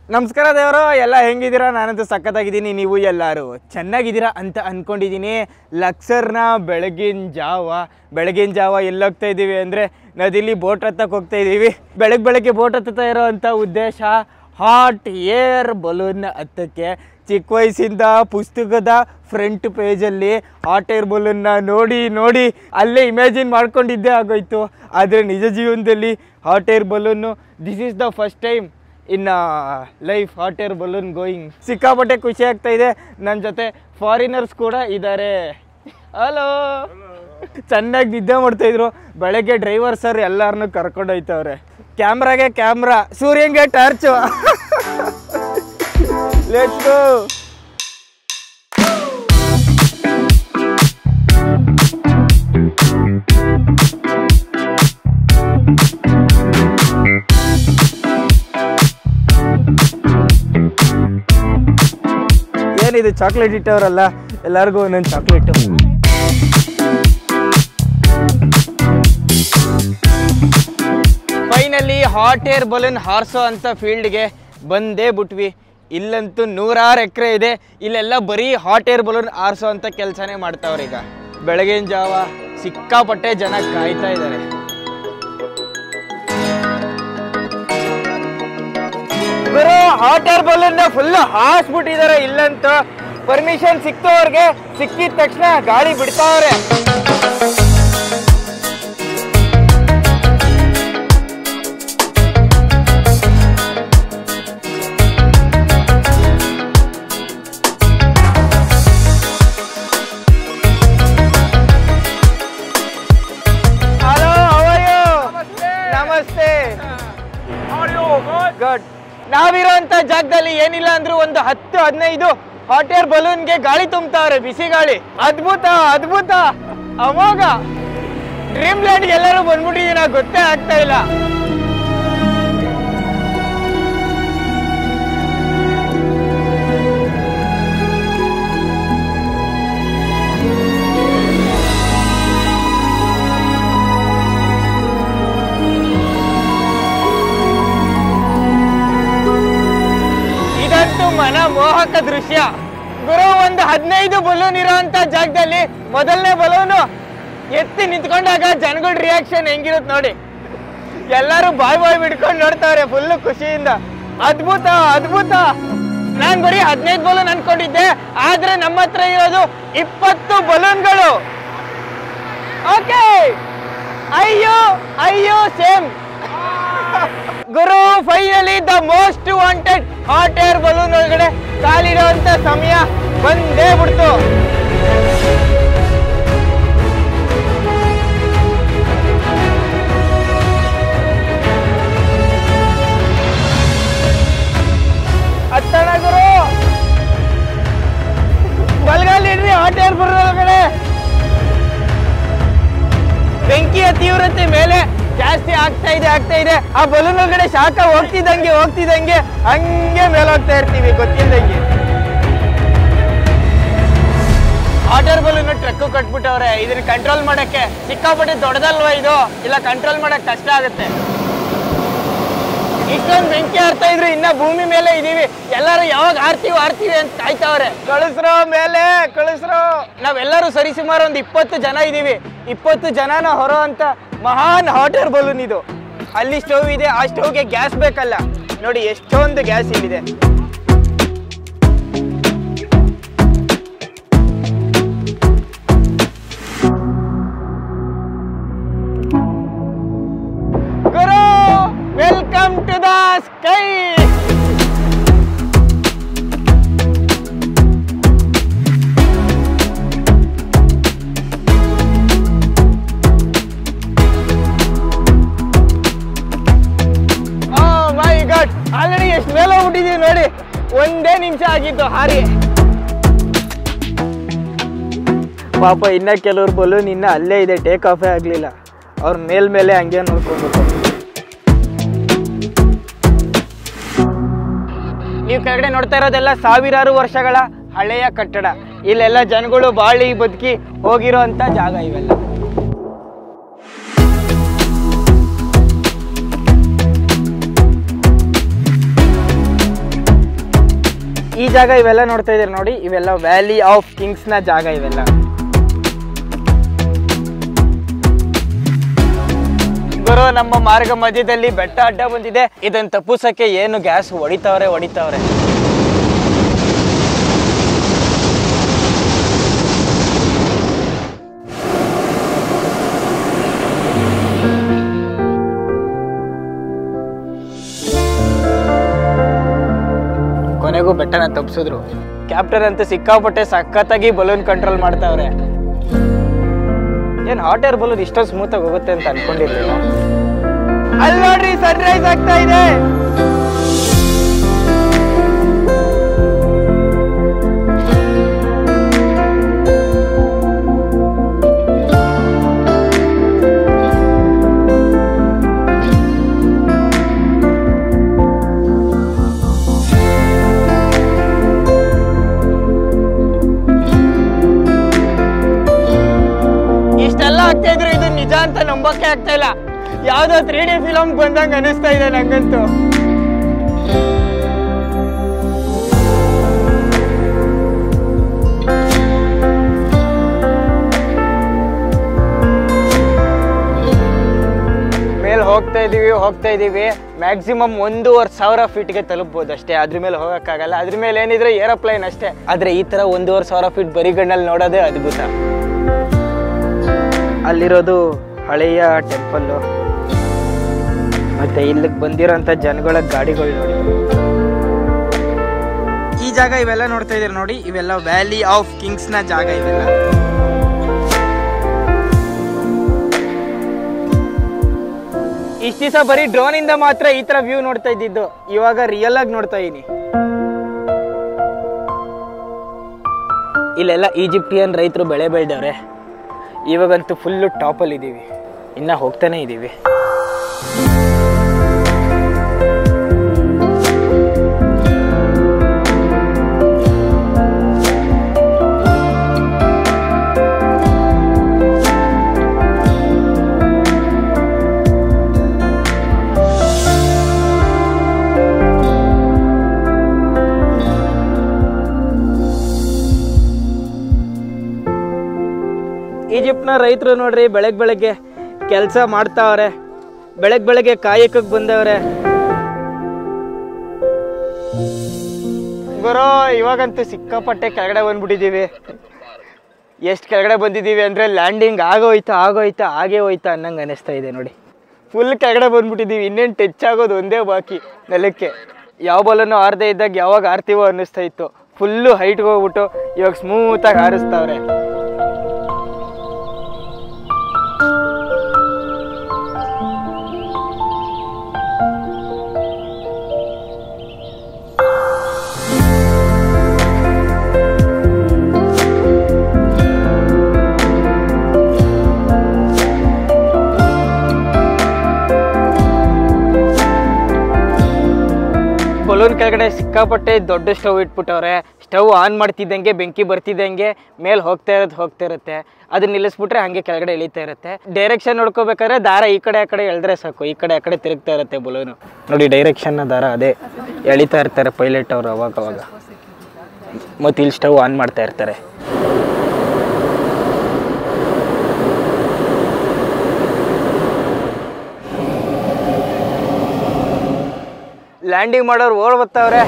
ನಮಸ್ಕಾರ ದೇವರು ಎಲ್ಲ ಹೆಂಗಿದ್ದೀರಾ ನಾನಂತೂ ಸಖತ್ತಾಗಿದ್ದೀನಿ ನೀವು ಎಲ್ಲರೂ ಚೆನ್ನಾಗಿದ್ದೀರಾ ಅಂತ ಅಂದ್ಕೊಂಡಿದ್ದೀನಿ ಲಕ್ಸರ್ನ ಬೆಳಗಿನ ಜಾವ ಬೆಳಗಿನ ಜಾವ ಎಲ್ಲೋಗ್ತಾ ಇದ್ದೀವಿ ಅಂದರೆ ನದಿಲಿ ಬೋಟ್ ಹತ್ತಕ್ಕೆ ಹೋಗ್ತಾ ಇದ್ದೀವಿ ಬೆಳಗ್ಗೆ ಬೆಳಗ್ಗೆ ಬೋಟ್ ಹತ್ತುತ್ತಾ ಇರೋ ಅಂಥ ಉದ್ದೇಶ ಹಾಟ್ ಏರ್ ಬಲೂನ್ ಹತ್ತಕ್ಕೆ ಚಿಕ್ಕ ವಯಸ್ಸಿಂದ ಪುಸ್ತಕದ ಫ್ರಂಟ್ ಪೇಜಲ್ಲಿ ಹಾಟ್ ಏರ್ ಬಲೂನ್ನ ನೋಡಿ ನೋಡಿ ಅಲ್ಲೇ ಇಮ್ಯಾಜಿನ್ ಮಾಡ್ಕೊಂಡಿದ್ದೇ ಆಗೋಯ್ತು ಆದರೆ ನಿಜ ಜೀವನದಲ್ಲಿ hot air balloon this is the first time in life hot air balloon going ಸಿಕ್ಕಾಪಟ್ಟೆ ಖುಷಿ ಆಗ್ತಾ ಇದೆ ನನ್ನ ಜೊತೆ ಫಾರಿನರ್ಸ್ ಕೂಡ ಇದ್ದಾರೆ ಹಲೋ ಚೆನ್ನಾಗಿ ನಿದ್ದೆ ಮಾಡ್ತಾ ಇದ್ರು ಬೆಳಗ್ಗೆ ಡ್ರೈವರ್ ಸರ್ ಎಲ್ಲರನ್ನೂ ಕರ್ಕೊಂಡು ಹೋಯ್ತವ್ರೆ ಕ್ಯಾಮ್ರಾಗೆ ಕ್ಯಾಮ್ರಾ ಸೂರ್ಯಂಗೆ ಟಾರ್ಚು ಲೆಟ್ಸ್ ಗೋ ಏನಿದು ಚಾಕ್ಲೇಟ್ ಇಟ್ಟವ್ರಲ್ಲ ಎಲ್ಲರಿಗೂ ಒಂದೊಂದು chocolate finally hot air balloon ಹಾರಿಸೋ ಅಂತ ಫೀಲ್ಡ್ಗೆ ಬಂದೇ ಬಿಟ್ವಿ ಇಲ್ಲಂತೂ ನೂರಾರು ಎಕರೆ ಇದೆ ಇಲ್ಲೆಲ್ಲ ಬರೀ ಹಾಟ್ ಏರ್ ಬಲೂನ್ ಹಾರಿಸೋ ಅಂತ ಕೆಲಸನೇ ಮಾಡ್ತಾವ್ರೆ ಈಗ ಬೆಳಗಿನ ಜಾವ ಸಿಕ್ಕಾಪಟ್ಟೆ ಜನ ಕಾಯ್ತಾ ಇದ್ದಾರೆ ಗುರು ಹಾಟ್ ಏರ್ ಬಲೂನ್ ಫುಲ್ ಹಾಸ್ಬಿಟ್ಟಿದ್ದಾರೆ ಇಲ್ಲಂತೂ ಪರ್ಮಿಷನ್ ಸಿಕ್ತು ಅವ್ರಿಗೆ ಸಿಕ್ಕಿದ ತಕ್ಷಣ ಗಾಳಿ ಬಿಡ್ತಾವ್ರೆ ಹಲೋ ಅವಯೋ ನಮಸ್ತೆ ಗುಡ್ ನಾವಿರೋಂಥ ಜಾಗದಲ್ಲಿ ಏನಿಲ್ಲ ಅಂದ್ರೂ ಒಂದು ಹತ್ತು ಹದಿನೈದು ಹಾಟ್ ಏರ್ ಬಲೂನ್ಗೆ ಗಾಳಿ ತುಂಬ್ತಾವ್ರೆ ಬಿಸಿ ಗಾಳಿ ಅದ್ಭುತ ಅದ್ಭುತ ಅಮೋಘ ಡ್ರೀಮ್ ಲ್ಯಾಂಡ್ ಎಲ್ಲರೂ ಬಂದ್ಬಿಟ್ಟಿದ್ದೀನ ಗೊತ್ತೇ ಆಗ್ತಾ ಇಲ್ಲ ಇದಂತೂ ಮನ ಮೋಹಕ ದೃಶ್ಯ ಗುರು ಒಂದು ಹದಿನೈದು ಬಲೂನ್ ಇರೋಂತ ಜಾಗದಲ್ಲಿ ಮೊದಲನೇ ಬಲೂನು ಎತ್ತಿ ನಿಂತ್ಕೊಂಡಾಗ ಜನಗಳ ರಿಯಾಕ್ಷನ್ ಹೆಂಗಿರುತ್ತೆ ನೋಡಿ ಎಲ್ಲರೂ ಬಾಯ್ ಬಾಯ್ ಬಿಡ್ಕೊಂಡು ನೋಡ್ತಾವ್ರೆ ಫುಲ್ ಖುಷಿಯಿಂದ ಅದ್ಭುತ ಅದ್ಭುತ ನಾನ್ ಬರೀ ಹದಿನೈದು ಬಲೂನ್ ಅನ್ಕೊಂಡಿದ್ದೆ ಆದ್ರೆ ನಮ್ಮ ಹತ್ರ ಇರೋದು ಇಪ್ಪತ್ತು ಬಲೂನ್ಗಳು ಓಕೆ ಅಯ್ಯೋ ಅಯ್ಯೋ ಸೇಮ್ ಗುರು finally the most wanted hot air balloon ಒಳಗಡೆ ಕಾಲಿಡುವಂತ ಸಮಯ ಬಂದೇ ಬಿಡ್ತು ಹತ್ತಣ ಗುರು ಬಲ್ಗಾಲಿಡ್ರಿ ಹಾಟ್ ಏರ್ ಬಲೂನ್ ಒಳಗಡೆ ಬೆಂಕಿಯ ತೀವ್ರತೆ ಮೇಲೆ ಜಾಸ್ತಿ ಆಗ್ತಾ ಇದೆ ಆಗ್ತಾ ಇದೆ ಆ ಬಲೂನ್ ಒಳಗಡೆ ಶಾಖ ಹೋಗ್ತಿದ್ದಂಗೆ ಹೋಗ್ತಿದ್ದಂಗೆ ಹಂಗೆ ಮೇಲೆ ಹೋಗ್ತಾ ಇರ್ತೀವಿ ಗೊತ್ತಿಲ್ದಂಗೆ ವಾಟರ್ ಬಲೂನ್ ಟ್ರಕ್ ಕಟ್ಬಿಟ್ಟವ್ರೆ ಇದನ್ನ ಕಂಟ್ರೋಲ್ ಮಾಡಕ್ಕೆ ಸಿಕ್ಕಾಪಟ್ಟೆ ದೊಡ್ಡದಲ್ವಾ ಇದು ಇಲ್ಲ ಕಂಟ್ರೋಲ್ ಮಾಡಕ್ ಕಷ್ಟ ಆಗುತ್ತೆ ಇಷ್ಟೊಂದು ಬೆಂಕಿ ಆರ್ತಾ ಇದ್ರು ಇನ್ನ ಭೂಮಿ ಮೇಲೆ ಇದೀವಿ ಎಲ್ಲರೂ ಯಾವಾಗ ಆರ್ತೀವಿ ಆರ್ತೀವಿ ಅಂತ ಕಾಯ್ತಾವ್ರೆ ಕಳಿಸ್ರೋ ಮೇಲೆ ಕಳಿಸ್ರೋ ನಾವೆಲ್ಲರೂ ಸರಿಸುಮಾರು ಒಂದು ಇಪ್ಪತ್ತು ಜನ ಇದೀವಿ ಇಪ್ಪತ್ತು ಜನನ ಹೊರೋ ಅಂತ ಮಹಾನ್ ಹಾಟರ್ ಬಲೂನ್ ಇದು ಅಲ್ಲಿ ಸ್ಟವ್ ಇದೆ ಆ ಸ್ಟವ್ಗೆ ಗ್ಯಾಸ್ ಬೇಕಲ್ಲ ನೋಡಿ ಎಷ್ಟೊಂದು ಗ್ಯಾಸ್ ಇಲ್ಲಿದೆ ಗುರು welcome to the sky my god already ಎಷ್ಟು ಮೇಲೆ ಹೋಗ್ಬಿಟ್ಟಿದೀವಿ ನೋಡಿ ಒಂದೇ ನಿಮಿಷ ಆಗಿತ್ತು ಹಾರಿ ಪಾಪ ಇನ್ನ ಕೆಲವ್ರ ಬಲೂನ್ ಇನ್ನ ಅಲ್ಲೇ ಇದೆ ಟೇಕ್ ಆಫೇ ಆಗ್ಲಿಲ್ಲ ಅವ್ರ ಮೇಲ್ ಮೇಲೆ ಹಂಗೆ ನೋಡ್ಕೊಬೇಕು ನೀವು ಕೆಳಗಡೆ ನೋಡ್ತಾ ಇರೋದೆಲ್ಲ ಸಾವಿರಾರು ವರ್ಷಗಳ ಹಳೆಯ ಕಟ್ಟಡ ಇಲ್ಲೆಲ್ಲ ಜನಗಳು ಬಾಳಿ ಬದುಕಿ ಹೋಗಿರೋ ಅಂತ ಜಾಗ ಇವೆಲ್ಲ ಈ ಜಾಗ ಇವೆಲ್ಲ ನೋಡ್ತಾ ಇದ್ದೀರಿ ನೋಡಿ ಇವೆಲ್ಲ ವ್ಯಾಲಿ ಆಫ್ ಕಿಂಗ್ಸ್ನ ಜಾಗ ಇವೆಲ್ಲ ಗುರು ನಮ್ಮ ಮಾರ್ಗ ಮಧ್ಯದಲ್ಲಿ ಬೆಟ್ಟ ಅಡ್ಡ ಬಂದಿದೆ ಇದನ್ನ ತಪ್ಪಿಸಕ್ಕೆ ಏನು ಗ್ಯಾಸ್ ಹೊಡಿತಾವ್ರೆ ಹೊಡಿತಾವ್ರೆ ಕೊನೆಗೂ ಬೆಟ್ಟನ ತಪ್ಪಿಸಿದ್ರು ಕ್ಯಾಪ್ಟನ್ ಅಂತೂ ಸಿಕ್ಕಾಪಟ್ಟೆ ಸಖತ್ತಾಗಿ ಬಲೂನ್ ಕಂಟ್ರೋಲ್ ಮಾಡ್ತಾವ್ರೆ ಏನ್ ಹಾಟ್ ಏರ್ ಬಲೂನ್ ಇಷ್ಟೊಂದು ಸ್ಮೂತ್ ಆಗಿ ಹೋಗುತ್ತೆ ಅಂತ ಅನ್ಕೊಂಡಿರ್ಲಿಲ್ಲ ಅಲ್ಲಿ ನೋಡ್ರಿ ಸನ್ರೈಸ್ ಆಗ್ತಾ ಇದೆ ಇಷ್ಟೆಲ್ಲ ಆಗ್ತಾ ಇದ್ರು ಇದು ನಿಜ ಅಂತ ನಂಬಕ್ಕೆ ಆಗ್ತಾ ಇಲ್ಲ ಯಾವ್ದೋ ತ್ರೀ ಡಿ ಫಿಲಮ್ ಬಂದಂಗ ಅನಿಸ್ತಾ ಇದೆ ನಂಗಂತೂ ಮೇಲೆ ಹೋಗ್ತಾ ಇದೀವಿ ಹೋಗ್ತಾ ಇದೀವಿ ಮ್ಯಾಕ್ಸಿಮಮ್ ಒಂದೂವರೆ ಸಾವಿರ ಫೀಟ್ಗೆ ತಲುಪಬಹುದು ಅಷ್ಟೇ ಅದ್ರ ಮೇಲೆ ಹೋಗಕ್ಕಾಗಲ್ಲ ಅದ್ರ ಮೇಲೆ ಏನಿದ್ರೆ ಏರೋಪ್ಲೈನ್ ಅಷ್ಟೇ ಆದ್ರೆ ಈ ತರ ಒಂದೂವರೆ ಸಾವಿರ ಫೀಟ್ ಬರಿಗಣ್ಣಲ್ಲಿ ನೋಡೋದೇ ಅದ್ಭುತ ಅಲ್ಲಿರೋದು ಹಳೆಯ ಟೆಂಪಲ್ಲು ಮತ್ತೆ ಇಲ್ಲಿಗೆ ಬಂದಿರೋಂಥ ಜನಗಳ ಗಾಡಿಗಳು ನೋಡಿ ಈ ಜಾಗ ಇವೆಲ್ಲ ನೋಡ್ತಾ ಇದೀರಿ ನೋಡಿ ಇವೆಲ್ಲ ವ್ಯಾಲಿ ಆಫ್ ಕಿಂಗ್ಸ್ನ ಜಾಗ ಇವೆಲ್ಲ ಇಷ್ಟ ದಿವಸ ಬರೀ ಡ್ರೋನ್ ಇಂದ ಮಾತ್ರ ಈ ತರ ವ್ಯೂ ನೋಡ್ತಾ ಇದ್ದಿದ್ದು ಇವಾಗ ರಿಯಲ್ ಆಗಿ ನೋಡ್ತಾ ಇದೀನಿ ಇಲ್ಲೆಲ್ಲ ಈಜಿಪ್ಟಿಯನ್ ರೈತರು ಬೆಳೆ ಬೆಳೆದವ್ರೆ ಇವಾಗಂತೂ ಫುಲ್ಲು ಟಾಪಲ್ಲಿ ಇದ್ದೀವಿ ಇನ್ನ ಹೋಗ್ತಾನೆ ಇದ್ದೀವಿ ಈಜಿಪ್ಟ್ನ ರೈತರು ನೋಡ್ರಿ ಬೆಳಗ್ ಬೆಳಗ್ಗೆ ಕೆಲಸ ಮಾಡ್ತಾವ್ರೆ ಬೆಳಗ್ ಬೆಳಗ್ಗೆ ಕಾಯಕಕ್ಕೆ ಬಂದವ್ರೆ ಗುರು ಇವಾಗಂತೂ ಸಿಕ್ಕಾಪಟ್ಟೆ ಕೆಳಗಡೆ ಬಂದ್ಬಿಟ್ಟಿದೀವಿ ಎಷ್ಟು ಕೆಳಗಡೆ ಬಂದಿದ್ದೀವಿ ಅಂದರೆ ಲ್ಯಾಂಡಿಂಗ್ ಆಗೋಯ್ತಾ ಆಗೋಯ್ತಾ ಆಗೇ ಹೋಯ್ತಾ ಅನ್ನಂಗೆ ಅನಿಸ್ತಾ ಇದೆ ನೋಡಿ ಫುಲ್ ಕೆಳಗಡೆ ಬಂದ್ಬಿಟ್ಟಿದ್ದೀವಿ ಇನ್ನೇನು ಟಚ್ ಆಗೋದು ಒಂದೇ ಬಾಕಿ ನೆಲಕ್ಕೆ ಯಾವ ಬಲನ್ನು ಆರದೇ ಇದ್ದಾಗ ಯಾವಾಗ ಆರ್ತೀವೋ ಅನ್ನಿಸ್ತಾ ಇತ್ತು ಫುಲ್ಲು ಹೈಟ್ಗೆ ಹೋಗ್ಬಿಟ್ಟು ಇವಾಗ ಸ್ಮೂತಾಗಿ ಹಾರಿಸ್ತಾವ್ರೆ ಬಲೂನ್ ಕೆಳಗಡೆ ಸಿಕ್ಕಾಪಟ್ಟೆ ದೊಡ್ಡ ಸ್ಟವ್ ಇಟ್ಬಿಟ್ಟವ್ರೆ ಸ್ಟವ್ ಆನ್ ಮಾಡ್ತಿದ್ದಂಗೆ ಬೆಂಕಿ ಬರ್ತಿದ್ದಂಗೆ ಮೇಲೆ ಹೋಗ್ತಾ ಇರೋದು ಹೋಗ್ತಾ ಇರುತ್ತೆ ಅದನ್ನ ನಿಲ್ಲಿಸ್ಬಿಟ್ರೆ ಹಂಗೆ ಕೆಳಗಡೆ ಇಳಿತಾ ಇರುತ್ತೆ ಡೈರೆಕ್ಷನ್ ನೋಡ್ಕೋಬೇಕಾದ್ರೆ ದಾರ ಈ ಕಡೆ ಆ ಕಡೆ ಎಳೆದ್ರೆ ಸಾಕು ಈ ಕಡೆ ಆ ಕಡೆ ತಿರುಗ್ತಾ ಇರುತ್ತೆ ಬಲೂನು ನೋಡಿ ಡೈರೆಕ್ಷನ್ನ ದಾರ ಅದೇ ಎಳಿತಾ ಇರ್ತಾರೆ ಪೈಲಟ್ ಅವರು ಅವಾಗ ಅವಾಗ ಮತ್ತು ಇಲ್ಲಿ ಸ್ಟವ್ ಆನ್ ಮಾಡ್ತಾ ಇರ್ತಾರೆ ಲ್ಯಾಂಡಿಂಗ್ ಮಾಡೋರು ಓಡ್ ಬರ್ತಾವ್ರೆ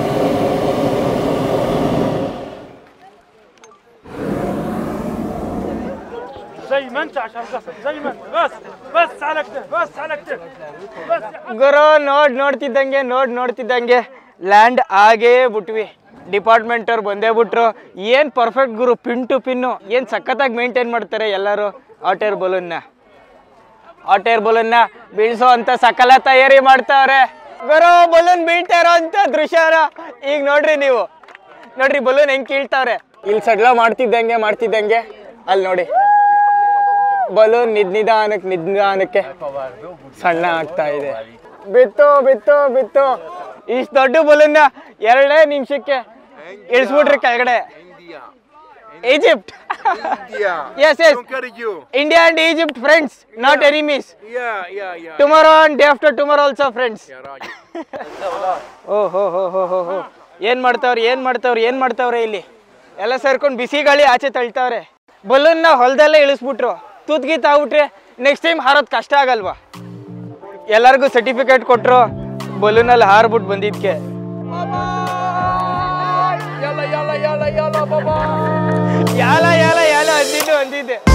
زي ما انت عشان قصد زي ما انت بس بس على كده بس على كده بس ಗುರು ನೋಡ್ ನೋಡ್ತಿದ್ದಂಗೆ ನೋಡ್ ನೋಡ್ತಿದ್ದಂಗೆ ಲ್ಯಾಂಡ್ ಆಗೇ ಬಿಟ್ವಿ ಡಿಪಾರ್ಟ್ಮೆಂಟ್ ಅವ್ರು ಬಂದೇ ಬಿಟ್ರು ಏನ್ ಪರ್ಫೆಕ್ಟ್ ಗುರು ಪಿನ್ ಟು ಪಿನ್ನು ಏನ್ ಸಖತ್ತಾಗಿ ಮೇಂಟೈನ್ ಮಾಡ್ತಾರೆ ಎಲ್ಲರೂ ಹಾಟ್ ಏರ್ ಬಲೂನ್ನ ಹಾಟ್ ಏರ್ ಬಲೂನ್ನ ಬೀಳ್ಸೋ ಅಂತ ಸಕಲ ತಯಾರಿ ಮಾಡ್ತಾವ್ರೆ ಗುರು ಬಲೂನ್ ಬೀಳ್ತಾ ಇರೋ ಅಂತ ದೃಶ್ಯನ ಈಗ ನೋಡ್ರಿ ನೀವು ನೋಡ್ರಿ ಬಲೂನ್ ಹೆಂಗ್ ಕೀಳ್ತಾವ್ರೆ ಇಲ್ಲಿ ಸಡ್ಲ ಮಾಡ್ತಿದ್ದಂಗೆ ಮಾಡ್ತಿದ್ದಂಗೆ ಅಲ್ಲಿ ನೋಡಿ ಬಲೂನ್ ನಿದ್ ನಿಧಾನಕ್ಕೆ ನಿಧಾನಕ್ಕೆ ಸಣ್ಣ ಆಗ್ತಾ ಇದೆ ಬಿತ್ತು ಬಿತ್ತು ಬಿತ್ತು ಇಷ್ಟು ದೊಡ್ಡ ಬಲೂನ್ನ ಎರಡೇ ನಿಮಿಷಕ್ಕೆ ಇಳಿಸ್ಬಿಟ್ರಿ ಕೆಳಗಡೆ Egypt India. Yes, yes. Conquer you. India and Egypt friends not enemies Yeah, yeah, yeah. Tomorrow and day after tomorrow also friends Yeah, right. ಓ ಹೋ ಹೋ ಹೋ ಹೋ ಹೋ ಏನ್ ಮಾಡ್ತಾವ್ರೆ ಏನ್ ಮಾಡ್ತಾವ್ರೆ ಏನ್ ಮಾಡ್ತಾವ್ರೆ ಇಲ್ಲಿ ಎಲ್ಲ ಸೇರ್ಕೊಂಡು ಬಿಸಿ ಗಾಳಿ ಆಚೆ ತಳ್ತಾವ್ರೆ ಬಲೂನ್ನ ಹೊಲದಲ್ಲೇ ಇಳಿಸ್ಬಿಟ್ರು ತೂತ್ಗಿ ತಾಗ್ಬಿಟ್ರೆ ನೆಕ್ಸ್ಟ್ ಟೈಮ್ ಹಾರೋದ್ ಕಷ್ಟ ಆಗಲ್ವಾ ಎಲ್ಲರಿಗೂ ಸರ್ಟಿಫಿಕೇಟ್ ಕೊಟ್ರು ಬಲೂನಲ್ಲಿ ಹಾರ್ಬಿಟ್ಟು ಬಂದಿದ್ಕೆ ಯಾಲ ಯಾಲ ಯಾಲ ಅಂದಿದ್ದು ಅಂದಿದ್ದೆ